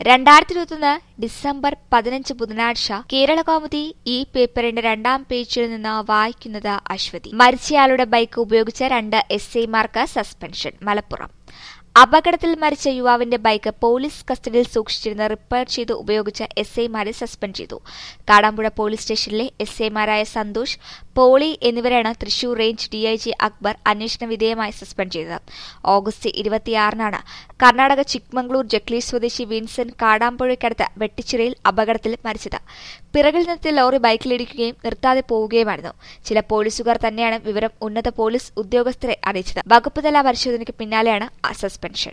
രണ്ടായിരത്തി ഇരുപത്തൊന്ന് ഡിസംബർ പതിനഞ്ച് ബുധനാഴ്ച കേരളകൗമുദി ഈ പേപ്പറിന്റെ രണ്ടാം പേജിൽ നിന്ന് വായിക്കുന്നത് അശ്വതി മരിച്ചയാളുടെ ബൈക്ക് ഉപയോഗിച്ച രണ്ട് എസ് ഐമാർക്ക് സസ്പെൻഷൻ മലപ്പുറം അപകടത്തിൽ മരിച്ച യുവാവിന്റെ ബൈക്ക് പോലീസ് കസ്റ്റഡിയിൽ സൂക്ഷിച്ചിരുന്ന റിപ്പയർ ചെയ്ത് ഉപയോഗിച്ച എസ് ഐമാരെ സസ്പെൻഡ് ചെയ്തു കാടാമ്പുഴ പോലീസ് സ്റ്റേഷനിലെ എസ് ഐമാരായ സന്തോഷ് പോളി എന്നിവരാണ് തൃശൂർ റേഞ്ച് ഡിഐജി അക്ബർ അന്വേഷണ വിധേയമായി സസ്പെൻഡ് ചെയ്തത് ഓഗസ്റ്റ് ഇരുപത്തിയാറിനാണ് കർണാടക ചിക്മംഗ്ലൂർ ജക്ലി സ്വദേശി വിൻസെന്റ് കാടാമ്പുഴയ്ക്കടുത്ത് വെട്ടിച്ചിറയിൽ അപകടത്തിൽ മരിച്ചത് പിറകിൽ നിന്നെത്തിയ ലോറി ബൈക്കിലിടിക്കുകയും നിർത്താതെ പോവുകയുമായിരുന്നു ചില പോലീസുകാർ തന്നെയാണ് വിവരം ഉന്നത പോലീസ് ഉദ്യോഗസ്ഥരെ അറിയിച്ചത് വകുപ്പ് തല പരിശോധനയ്ക്ക് പിന്നാലെയാണ് സസ്പെൻഷൻ